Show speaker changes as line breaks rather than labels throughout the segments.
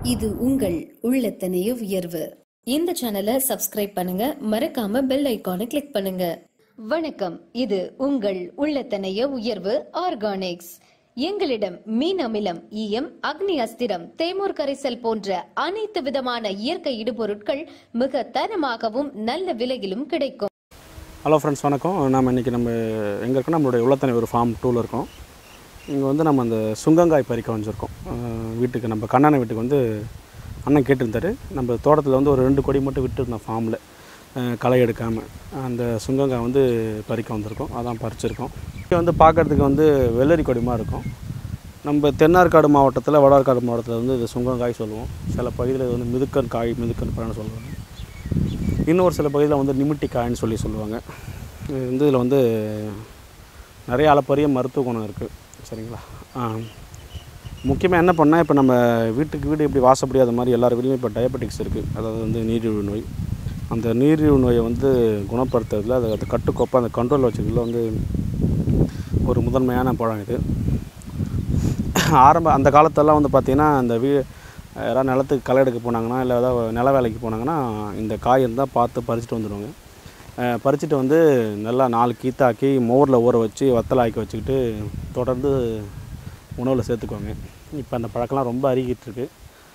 இது உங்கள் உள்ளத்தனைய உயர்வு இந்த சேனலை சப்ஸ்கிரைப் பண்ணுங்க மறக்காம பெல் ஐகானை கிளிக் பண்ணுங்க வணக்கம் இது உங்கள் உள்ளத்தனைய உயர்வு ஆர்கானிக்ஸ் எங்களிடம் மீன் அமிலம் ஈயம் அக்னி அஸ்திரம் தேமூர் கரைசல் போன்ற அனைத்து விதமான இயற்கை இடுபொருட்கள் மிக தரமாகவும் நல்ல விலையிலும் கிடைக்கும்
ஹலோ ஃப்ரெண்ட்ஸ் வணக்கம் நம்ம இன்றைக்கி நம்ம எங்கே இருக்கோம் நம்மளுடைய உள்ளத்தனை ஒரு ஃபார்ம் டூவில் இருக்கோம் இங்கே வந்து நம்ம அந்த சுங்கங்காய் பறிக்க வந்திருக்கோம் அஹ் வீட்டுக்கு நம்ம கண்ணனை வீட்டுக்கு வந்து அண்ணன் கேட்டிருந்தாரு நம்ம தோட்டத்தில் வந்து ஒரு ரெண்டு கொடி மட்டும் விட்டுருந்தோம் ஃபார்மில் களை எடுக்காமல் அந்த சுங்கங்காய் வந்து பறிக்க வந்திருக்கோம் அதான் பறிச்சிருக்கோம் இங்கே வந்து பார்க்குறதுக்கு வந்து வெள்ளரி கொடிமா இருக்கும் நம்ம தென்னார்காடு மாவட்டத்தில் வடார்காடு மாவட்டத்தில் வந்து இது சுங்கங்காய் சொல்லுவோம் சில பகுதியில் இது வந்து மிதுக்கன் காய் மிதுக்கன் பழம்னு சொல்லுவாங்க இன்னொரு சில பகுதியில் வந்து நிமிட்டி காயின்னு சொல்லி சொல்லுவாங்க இது வந்து இதில் வந்து நிறைய அளப்பரிய மருத்துவ குணம் இருக்குது சரிங்களா முக்கியமாக என்ன பண்ணால் இப்போ நம்ம வீட்டுக்கு வீடு இப்படி வாசப்படி அது மாதிரி எல்லார் வீட்லையும் இப்போ டயபெட்டிக்ஸ் இருக்குது அதாவது வந்து நீரிழிவு நோய் அந்த நீரிழிவு நோயை வந்து குணப்படுத்துறதுல அது அது கட்டுக்கோப்பாக அந்த கண்ட்ரோல் வச்சுக்கிறதுல வந்து ஒரு முதன்மையான பழம் இது ஆரம்ப அந்த காலத்தெல்லாம் வந்து பார்த்திங்கன்னா அந்த வீ யாராவது நிலத்துக்கு களை எடுக்க போனாங்கன்னா இல்லை ஏதாவது நில வேலைக்கு போனாங்கன்னா இந்த காய் இருந்தால் பார்த்து பறிச்சுட்டு வந்துடுவாங்க அஹ் பறிச்சுட்டு வந்து நல்லா நாலு கீத்தாக்கி மோரில் ஊற வச்சு வத்தல் ஆக்கி வச்சுக்கிட்டு தொடர்ந்து உணவில் சேர்த்துக்குவாங்க இப்போ அந்த பழக்கம்லாம் ரொம்ப அருகிட்டு இருக்கு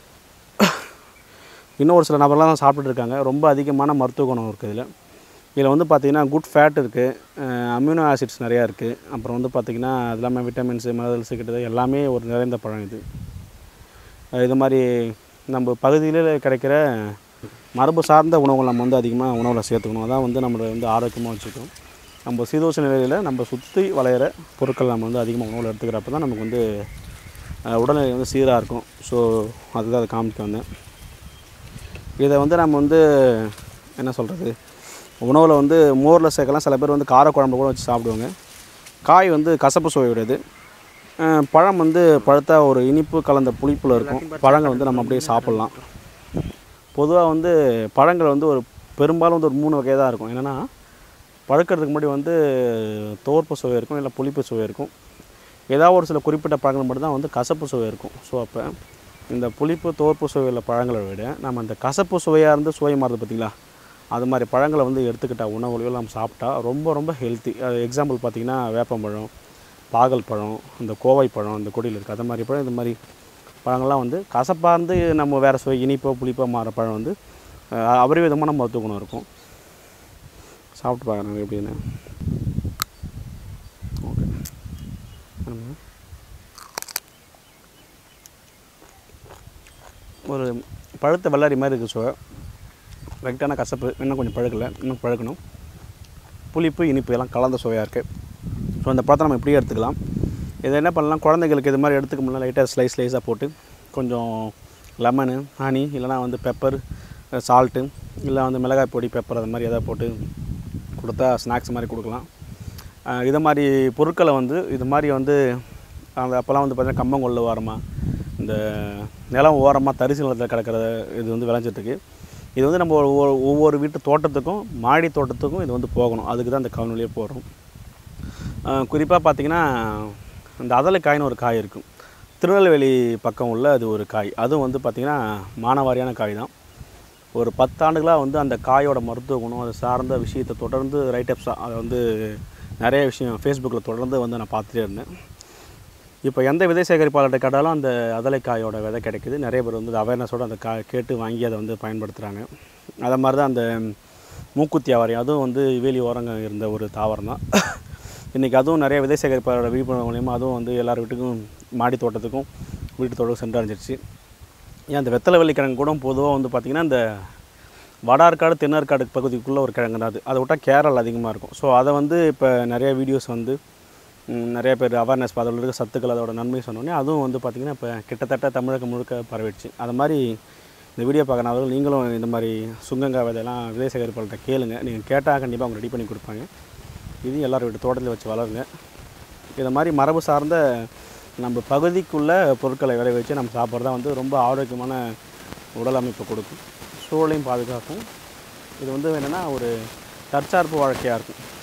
இன்னும் ஒரு சில நபர்லாம் தான் சாப்பிட்டுட்டு இருக்காங்க ரொம்ப அதிகமான மருத்துவ குணம் இருக்குது இதில் இதில் வந்து பார்த்திங்கன்னா குட் ஃபேட் இருக்குது அம்யூனோ ஆசிட்ஸ் நிறையா இருக்குது அப்புறம் வந்து பார்த்திங்கன்னா அது இல்லாமல் விட்டமின்ஸு மினரல்ஸு கிட்டத்தட்ட எல்லாமே ஒரு நிறைந்த பழம் இது அஹ் இது மாதிரி நம்ம பகுதியில் கிடைக்கிற மரபு சார்ந்த உணவுகள் நம்ம வந்து அதிகமாக உணவில் சேர்த்துக்கணும் அதான் வந்து நம்மளை வந்து ஆரோக்கியமாக வச்சுக்கும் நம்ம சீதோஷ நிலையில் நம்ம சுற்றி வளையிற பொருட்கள் நம்ம வந்து அதிகமாக உணவில் எடுத்துக்கிறப்ப தான் நமக்கு வந்து அஹ், உடல்நிலை வந்து சீராக இருக்கும் ஸோ அதுதான் அதை காமிக்க வந்தேன் இதை வந்து நம்ம வந்து என்ன சொல்கிறது உணவில் வந்து மோரில் சேர்க்கலாம் சில பேர் வந்து காரக்குழம்பு கூட வச்சு சாப்பிடுவாங்க காய் வந்து கசப்பு சுவையுடையது அஹ் பழம் வந்து பழுத்தா ஒரு இனிப்பு கலந்த புளிப்பில் இருக்கும் பழங்கள் வந்து நம்ம அப்படியே சாப்பிட்லாம் பொதுவாக வந்து பழங்கள் வந்து ஒரு பெரும்பாலும் வந்து ஒரு மூணு வகை தான் இருக்கும் என்னென்னா பழுக்கிறதுக்கு முன்னாடி வந்து தோற்பு சுவை இருக்கும் இல்லை புளிப்பு சுவை இருக்கும் ஏதாவது ஒரு சில குறிப்பிட்ட பழங்கள் மட்டும்தான் வந்து கசப்பு சுவை இருக்கும் ஸோ அப்போ இந்த புளிப்பு தோற்பு சுவை உள்ள பழங்களை விட நம்ம அந்த கசப்பு சுவையாக இருந்து சுவை மாறுது பார்த்தீங்களா அது மாதிரி பழங்களை வந்து எடுத்துக்கிட்ட உணவுலையும் நம்ம சாப்பிட்டா ரொம்ப ரொம்ப ஹெல்த்தி அது எக்ஸாம்பிள் பார்த்திங்கன்னா வேப்பம்பழம் பாகல் பழம் இந்த கோவை பழம் இந்த கொடியில் இருக்குது அது மாதிரி பழம் இந்த மாதிரி பழங்கள்லாம் வந்து கசப்பாக இருந்து நம்ம வேறு சுவை இனிப்போ புளிப்போ மாற பழம் வந்து அஹ், அபரிவிதமான மருத்துவ குணம் இருக்கும் சாப்பிட்டு பார்க்குறாங்க எப்படின்னு ஓகே ஆமாம். ஒரு பழுத்த வெள்ளாரி மாதிரி இருக்குது சுவை லைட்டான கசப்பு இன்னும் கொஞ்சம் பழுக்கலை இன்னும் பழுக்கணும் புளிப்பு இனிப்பு எல்லாம் கலந்த சுவையாக இருக்குது ஸோ அந்த பழத்தை நம்ம இப்படியே எடுத்துக்கலாம் இதை என்ன பண்ணலாம் குழந்தைங்களுக்கு இது மாதிரி எடுத்துக்க முடியல லைட்டாக ஸ்லைஸ் ஸ்லைஸாக போட்டு கொஞ்சம் லெமனு ஹனி இல்லைனா வந்து பெப்பர் சால்ட்டு இல்லை வந்து மிளகாய் பொடி பெப்பர் அது மாதிரி எதாவது போட்டு கொடுத்தா ஸ்நாக்ஸ் மாதிரி கொடுக்கலாம் அஹ் இது மாதிரி பொருட்களை வந்து இது மாதிரி வந்து அந்த அப்போல்லாம் வந்து பார்த்திங்கன்னா கம்பங்கொல்ல ஓரமாக இந்த நிலம் ஓரமாக தரிசு நிலத்தில் கிடக்கிற இது வந்து விளைஞ்சிட்ருக்கு இது வந்து நம்ம ஒவ்வொரு ஒவ்வொரு வீட்டு தோட்டத்துக்கும் மாடி தோட்டத்துக்கும் இது வந்து போகணும் அதுக்கு தான் இந்த கவனிலேயே போடுறோம் குறிப்பாக பார்த்தீங்கன்னா இந்த அதலைக்காய்னு ஒரு காய் இருக்கும் திருநெல்வேலி பக்கம் உள்ள அது ஒரு காய் அதுவும் வந்து பார்த்திங்கன்னா மானவாரியான காய் தான் ஒரு பத்தாண்டுகளாக வந்து அந்த காயோட மருத்துவ குணம் அது சார்ந்த விஷயத்தை தொடர்ந்து ரைட் அப்ஸாக அதை வந்து நிறைய விஷயம் ஃபேஸ்புக்கில் தொடர்ந்து வந்து நான் பார்த்துட்டே இருந்தேன் இப்போ எந்த விதை சேகரிப்பாளர்கிட்ட கேட்டாலும் அந்த அதலைக்காயோட விதை கிடைக்குது நிறைய பேர் வந்து அவேர்னஸோடு அந்த கா கேட்டு வாங்கி அதை வந்து பயன்படுத்துகிறாங்க அதை மாதிரி தான் அந்த மூக்குத்தி அவரை அதுவும் வந்து வேலி ஓரங்க இருந்த ஒரு தாவரம் தான் இன்றைக்கி அதுவும் நிறைய விதை சேகரிப்பாளரோட விழிப்புணர்வு மூலியமாக அதுவும் வந்து எல்லார் வீட்டுக்கும் மாடி தோட்டத்துக்கும் வீட்டு தோட்டத்துக்கும் சென்றடைஞ்சிருச்சு ஏன் அந்த வெத்தலை வெள்ளி கிழங்கு கூட பொதுவாக வந்து பார்த்திங்கன்னா இந்த வடார்காடு தென்னார்காடு பகுதிக்குள்ளே ஒரு கிழங்கு தான் அது அதை விட்டால் கேரள் அதிகமாக இருக்கும் ஸோ அதை வந்து இப்போ நிறைய வீடியோஸ் வந்து ம், நிறைய பேர் அவேர்னஸ் அதில் இருக்க சத்துக்கள் அதோட நன்மை சொன்னோடனே அதுவும் வந்து பார்த்திங்கன்னா இப்போ கிட்டத்தட்ட தமிழகம் முழுக்க பரவிடுச்சு அது மாதிரி இந்த வீடியோ பார்க்கறவர்கள் நீங்களும் இந்த மாதிரி சுங்கங்காய் விதையெல்லாம் விதை சேகரிப்பாளர்கிட்ட கேளுங்க நீங்கள் கேட்டால் கண்டிப்பாக அவங்க ரெடி பண்ணி கொடுப்பாங்க இதையும் எல்லாரும் வீட்டு தோட்டத்தில் வச்சு வளருங்க இதை மாதிரி மரபு சார்ந்த நம்ம பகுதிக்குள்ள பொருட்களை விளை வச்சு நம்ம சாப்பிட்றது தான் வந்து ரொம்ப ஆரோக்கியமான உடல் அமைப்பை கொடுக்கும் சூழலையும் பாதுகாக்கும் இது வந்து என்னென்னா ஒரு தற்சார்பு வாழ்க்கையாக இருக்கும்